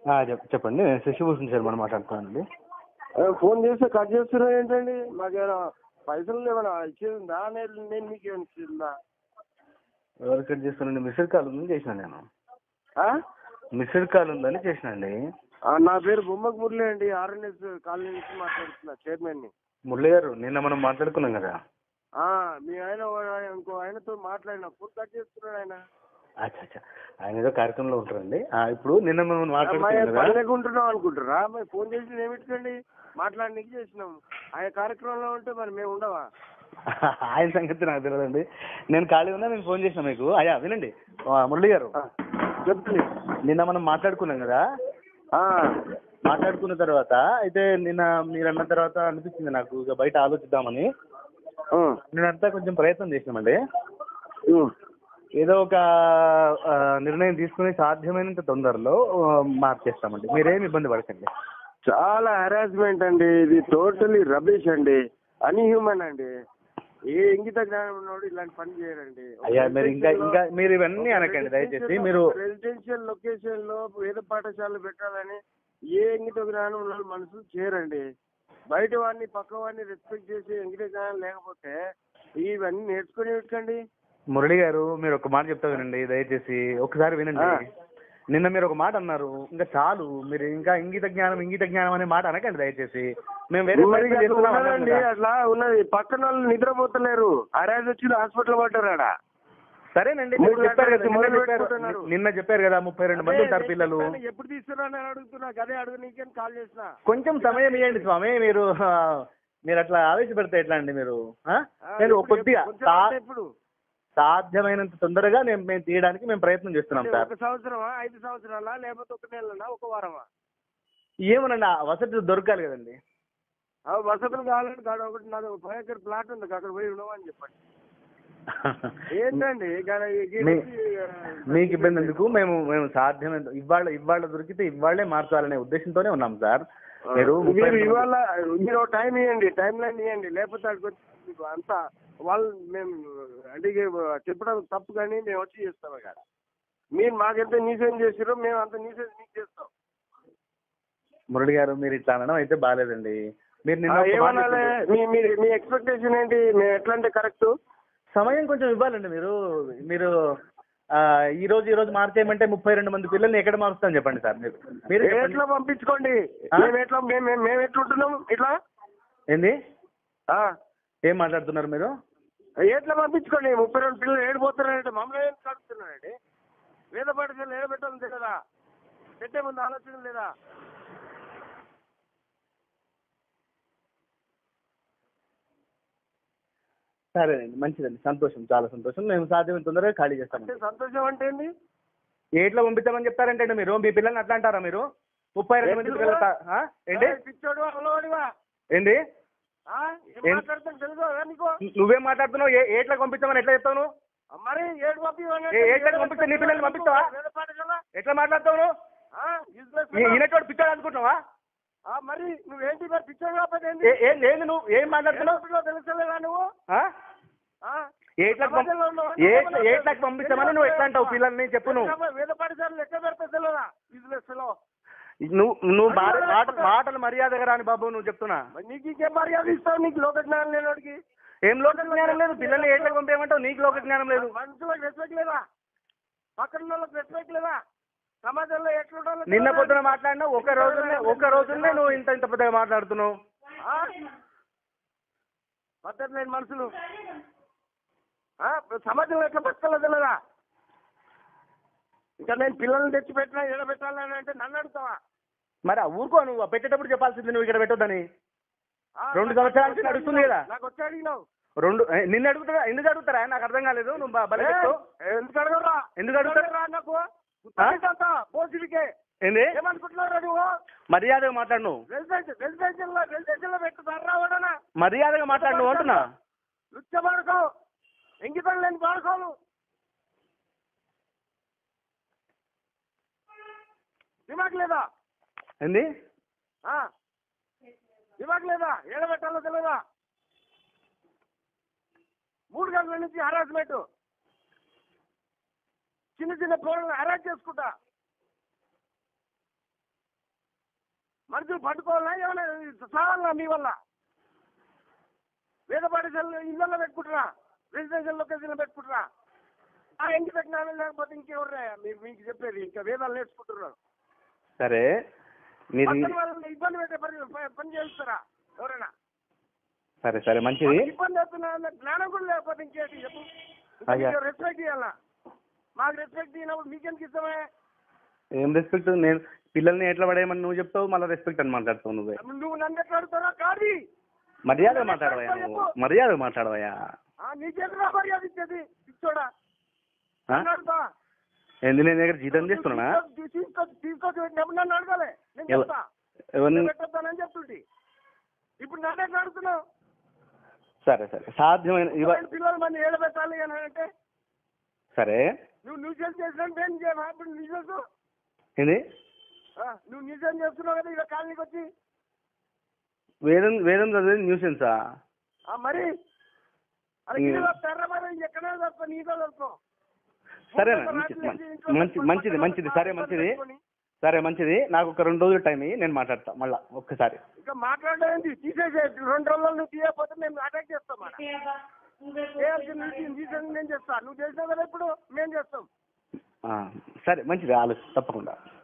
ఆ, చెప్ చెప్పండి నేను శశిభూషణ్ శర్మ మాట్లాడుతున్నానండి ఏ, ఫోన్ చేస్తే కట్ చేస్తున్నారు ఏంటండి మాకేమైనా పైసలు ఏమైనా ఇచ్చేది ఉందా నేను నేను మీకు ఏమైనా ఇచ్చిందా ఎవరు కట్ చేస్తానండి మిస్డ్ కాల్ ఉందని చేసిన నేను ఆ? మిస్డ్ కాల్ ఉందని చేసినండి ఆ, నా పేరు బొమ్మకు మురళి అండి ఆర్ఎన్ఎస్ కాలనీ నుంచి మాట్లాడుతున్నా చైర్మన్ ని మురళి గారు నిన్న మనం మాట్లాడుకున్నాం కదా ఆ, మీ ఆయన ఓ- ఇంకో ఆయనతో మాట్లాడిన ఫోన్ కట్ చేస్తున్నాడు ఆయన అచ్చా అచ్చా ఆయన ఏదో కార్యక్రమంలో ఉంటారండి ఆ, ఇప్పుడు నిన్న మనం అమ్మాయి మాట్లాడుకున్నాం కదా పనిలేకుంటున్నాం అనుకుంటారా మరి ఫోన్ చేసి ఏమిటికండి మాట్లాడడానికి చేసినాం ఆయన కార్యక్రమంలో ఉంటే మరి మేము ఉండవా ఆయన సంగతి నాకు తెలియదండి నేను ఖాళీ ఉన్నా నేను ఫోన్ చేసిన మీకు అయ్యా వినండి ఆ, మురళి గారు ఆ, చెప్పండి నిన్న మనం మాట్లాడుకున్నాం కదా ఆ, మాట్లాడుకున్న తర్వాత అయితే నిన్న మీరు అన్న తర్వాత అనిపించింది నాకు ఇక బయట ఆలోచిద్దామని ఆ, నేనంతా కొంచెం ప్రయత్నం చేసినామండి ఉమ్. ఏదో ఒక ఆ, నిర్ణయం తీసుకుని సాధ్యమైనంత తొందరలో ఆ, మార్చేస్తామండి మీరేం ఇబ్బంది పడకండి చాలా హెరాస్మెంట్ అండి ఇది టోటలీ రబీష్ అండి అన్హ్యూమన్ అండి ఏ ఇంగిత జ్ఞానం ఉన్నోడు ఇలాంటి పని చేయరండి అయ్యా మీరు ఇంకా ఇంకా మీరు ఇవన్నీ అనకండి దయచేసి మీరు రెసిడెన్షియల్ లొకేషన్ లో వేద పాఠశాలలు పెట్టాలని ఏ ఇంగిత జ్ఞానం ఉన్న మనుషులు చేయరండి బయట వాడిని పక్క వాడిని రెస్పెక్ట్ చేసి ఇంగిత జ్ఞానం లేకపోతే ఇవన్నీ నేర్చుకుని పెట్టుకోండి మురళి గారు మీరు ఒక మాట చెప్తా వినండి దయచేసి ఒకసారి వినండి ఆ. నిన్న మీరు ఒక మాట అన్నారు ఇంకా చాలు మీరు ఇంకా ఇంగిత జ్ఞానం ఇంగిత జ్ఞానం అనే మాట అనకండి దయచేసి మేము వేరే మరి ప్రయత్నం అట్లా చేస్తున్నాం అన్నాం ఉన్నదండి కదా. అట్లా ఉన్నది పక్కన వాళ్ళు నిద్రపోతలేరు అరాజ్ వచ్చి హాస్పిటల్ పడ్డారు ఆడ సరేనండి మూడు మీరు చెప్పారు కదా గంటలకు నిన్న మొదలు చెప్పారు పెట్టుకుంటున్నారు. నిన్న చెప్పారు కదా ముప్పై రెండు మంది ఉంటారు పిల్లలు అదే ఎప్పుడు తీసుకురాని అడుగుతున్నా అదే అడుగు నీకేం కాల్ చేసిన కొంచెం సమయం ఇవ్వండి స్వామి మీరు ఆ, మీరు అట్లా ఆవేశపెడితే ఎట్లా అండి మీరు ఆ? ఆ, నేను ఇప్పుడు కొద్దిగా కొంచెం సా- అంటే ఇప్పుడు సాధ్యమైనంత తొందరగా నేను మేము తీయడానికి మేము ప్రయత్నం చేస్తున్నాం అంటే సార్ ఒక సంవత్సరమా ఐదు సంవత్సరాలా లేకపోతే ఒక నెలనా ఒక వారమా ఏమోనండి ఆ వసతి దొరకాలి కదండి ఆ వసతులు కావాలంటే కాడ ఒకటి నాది ఒక ఫైవ్ ఎకర్ ప్లాట్ ఉంది అక్కడ పోయి ఉండమని చెప్పండి ఏంటండి గాడ- ఈ గీ- మీ- ఆ, మీకు ఇబ్బంది ఎందుకు మేము మేము సాధ్యమైనంత ఇవాళ ఇవాళ దొరికితే ఇవాళే మార్చాలనే ఉద్దేశంతోనే ఉన్నాం సార్ మీరు ముప్పై మీరు రెండు- ఇవాళ మీరు ఒక టైం ఇవ్వండి టైం లైన్ ఇవ్వండి లేకపోతే అక్కడికి వచ్చి మీకు అంతా వాళ్ళు మేము అంటే ఇక చెప్పడం తప్పు కానీ మేము వచ్చి చేస్తాం ఇక్కడ మీరు మాకెంత నీసేం చేసారో మేము అంత నీసేం మీకు చేస్తాం మురళి గారు మీరు ఇట్లా అనడం అయితే బాగాలేదండి మీరు నిన్న ఆ, ఒక మాట ఏమనాలి చెప్పారు. మీ మీ మీ ఎక్స్పెక్టేషన్ ఏంటి మేము ఎట్లా అంటే కరెక్ట్ సమయం కొంచెం ఇవ్వాలండి మీరు మీరు ఆ, ఈ రోజు ఈ రోజు మార్చేయమంటే ముప్పై రెండు మంది పిల్లల్ని ఎక్కడ మారుస్తాను చెప్పండి సార్ మీరు మీరు చెప్పండి. ఎట్లా పంపించుకోండి ఆ? మేము ఎట్లా మేము మేము- మేము ఎట్లా ఉంటున్నాం ఇట్లా ఏంది ఆ, ఏం మాట్లాడుతున్నారు మీరు ఎట్లా పంపించుకోండి ముప్పై రెండు పిల్లలు ఏడిపోతున్నారంటే మమ్మల్ని ఏం కడుతున్నారండి వేద పాఠశాల ఏడబెట్టాలని తెలియదా పెట్టే ముందు ఆలోచన లేదా సరేనండి మంచిదండి సంతోషం చాలా సంతోషం మేము సాధ్యమైన తొందరగా ఖాళీ అంటే చేస్తామండి సంతోషం అంటే ఏంది ఏట్లో పంపించామని చెప్తారంటే మీరు మీ పిల్లల్ని అట్లా అంటారా మీరు ముప్పై రెండు మంది పిల్లలు తా- ఆ? ఏంటి ఏయ్, పిచ్చోడు అలవాడివా ఏంటి ఆ? ఏం ఏం- మాట్లాడుతాను తెలుసా నీకు నువ్వేం మాట్లాడుతున్నావు ఏ ఏట్లకు పంపించామని ఎట్లా చెప్తావు నువ్వు? మరి ఏడు పంపించమని ఏ- ఏట్లకు పంపిస్తే నీ పిల్లల్ని పంపిస్తావా? వేద పాఠశాల ఎట్లా మాట్లాడతావు నువ్వు ఆ, useless ఈ- ఈయనటోడు పిచ్చాడు అనుకుంటున్నావా ఆ, మరి నువ్వేంటి మరి పిచ్చోడు కాకపోతే ఏంటి ఏ- ఏం ఏంది నువ్వు ఏం మాట్లాడుతున్నావు ఏడుపులో తెలుసలేదా నువ్వు ఆ? ఆ? ఏట్లకు పంప- సమాజంలో ఉన్నావా? ఏ- ఏట్లకు పంపించామని నువ్వు ఎట్లా అంటావు పిల్లల్ని చెప్పు నువ్వు వేద పాఠశాలలు ఎక్కడ పెడతా తెలియదా బిజినెస్ లో నువ్వు నువ్వు భార్య- మాట మాటలు మర్యాదగా రాని బాబు నువ్వు చెప్తున్నా మరి నీకు ఇంకేం మర్యాద ఇస్తావు నీకు లోక జ్ఞానం లేనివాడికి ఏం లోక జ్ఞానం లేదు పిల్లల్ని ఏట్లకు పంపేయమంటావు నీకు లోక జ్ఞానం లేదు మనుషులకు రెస్పెక్ట్ లేదా పక్కన వాళ్ళకి రెస్పెక్ట్ లేదా సమాజంలో ఎట్లుండాలో నిన్న తెలియదా? పొద్దున మాట్లాడినా ఒక రోజునే ఒక రోజునే నువ్వు ఇంత ఇంత పెద్దగా మాట్లాడుతున్నావు ఆ? పద్ధతి లేని మనుషులు ఆ? సమాజంలో ఎట్లా బతకాలో తెలియదా ఇంకా నేను పిల్లల్ని తెచ్చి పెట్టినా ఎడ పెట్టాలని అంటే నన్ను అడుగుతావా మరి ఆ ఊరుకో నువ్వు పెట్టేటప్పుడు చెప్పాల్సింది నువ్వు ఇక్కడ పెట్టొద్దని ఆ, రెండు నాకు సంవత్సరాల వచ్చి నుంచి నడుస్తుంది కదా. నాకు వచ్చి అడిగినావు రెండు ఏ, నిన్ను అడుగుతారా ఎందుకు అడుగుతారా నాకు అర్థం కాలేదు నువ్వు బ- భలే చెప్తావు. ఏ, ఎందుకు అడగరా ఎందుకు అడుగుతారు? రా నాకు గుర్తుందంతా పోసిడికే ఏంది ఏమనుకుంటున్నారా నువ్వు మర్యాదగా మాట్లాడు నువ్వు రెసిడెన్షియల్ రెసిడెన్షియల్ లో రెసిడెన్షియల్ లో పెట్టుతారా వాడనా మర్యాదగా మాట్లాడు నువ్వు అంటున్నా నృత్య పాడుకో ఎంగితం లేని పాడుకోను దిమాగ్ లేదా ఏంది ఆ? దిమాగ్ లేదా ఏడబెట్టాలో తెలియదా మూడు గంటల నుంచి హరాస్మెంట్ చిన్న చిన్న పిల్లల్ని హరాస్ చేసుకుంటా మనుషులు పట్టుకోవాలా ఏమైనా సావాలా మీ వల్ల వేద పాఠశాలలో ఇళ్ళల్లో పెట్టుకుంటున్నా రెసిడెన్షియల్ లొకేషన్లో పెట్టుకుంటున్నా ఆ ఇంటి పెట్టినా లేకపోతే ఇంకెవరు మీరు మీకు చెప్పేది ఇంకా వేదాలు నేర్చుకుంటున్నారు సరే మీరు పక్కన వాళ్ళని ఇబ్బంది పెట్టే పని పని చేస్తారా ఎవరైనా సరే సరే మంచిది వాళ్ళకి ఇబ్బంది అవుతున్నా అన్న జ్ఞానం కూడా లేకపోతే ఇంకేంటి చెప్పు అయ్యా. రెస్పెక్ట్ ఇవ్వాలా మాకు రెస్పెక్ట్ ఇవ్వనప్పుడు మీకెందుకు ఇస్తామే ఏం రెస్పెక్ట్ నేను పిల్లల్ని ఎట్లా పడేయమని నువ్వు చెప్తావు మళ్ళీ రెస్పెక్ట్ అని మాట్లాడుతావు నువ్వే నువ్వు నన్ను ఎట్లా అడుగుతారా కాదు మర్యాదగా మాట్లాడవయ్యా నువ్వు మర్యాదగా మాట్లాడవయ్యా నీకెందుకు మర్యాద ఇచ్చేది ఇచ్చోడా ఆ? నన్ను అడుగుతా ఏంది నేను దగ్గర జీతం తీసుకున్నానా తీసుకో- తీసుకో తీసుకొచ్చి పెట్టినప్పుడు నన్ను అడగాలి నేను ఎవ- చెప్తా ఎవరిని నేను పెట్టొద్దానని చెప్తుంటి ఇప్పుడు నన్ను ఎట్లా అడుగుతున్నావు సరే సరే సాధ్యమైన ఇవ ఎవరైనా పిల్లలు మన ఏడ పెట్టాలి అని అంటే సరే నువ్వు న్యూజన్ చేసినా నేను చేయమా ఇప్పుడు న్యూజన్స్ ఏంది నువ్వు న్యూజన్ చేస్తున్నావు కదా ఇక్కడ కాలనీకి వచ్చి వేదం వేదం చదివేది న్యూసెన్సా ఆ, మరి అది ఈ- గిరిలో తెర్రమని ఎక్కడో చదువుకో నీతో చదువుకో సరేనా మంచిది మంచి- మంచి మంచిది మంచిది సరే మంచిది సరే మంచిది నాకు ఒక రెండు రోజులు టైం ఇయ్యి నేను మాట్లాడతా మళ్ళా ఒక్కసారి ఇంకా మాట్లాడేది తీసేసే రెండు రోజుల్లో నువ్వు తీయకపోతే మేము అటాక్ చేస్తాం అక్కడ చేయాల్సిన తీసేసి నేను చేస్తా నువ్వు చేసినావు కదా ఇప్పుడు మేము చేస్తాం ఆ, సరే మంచిది ఆలోచన తప్పకుండా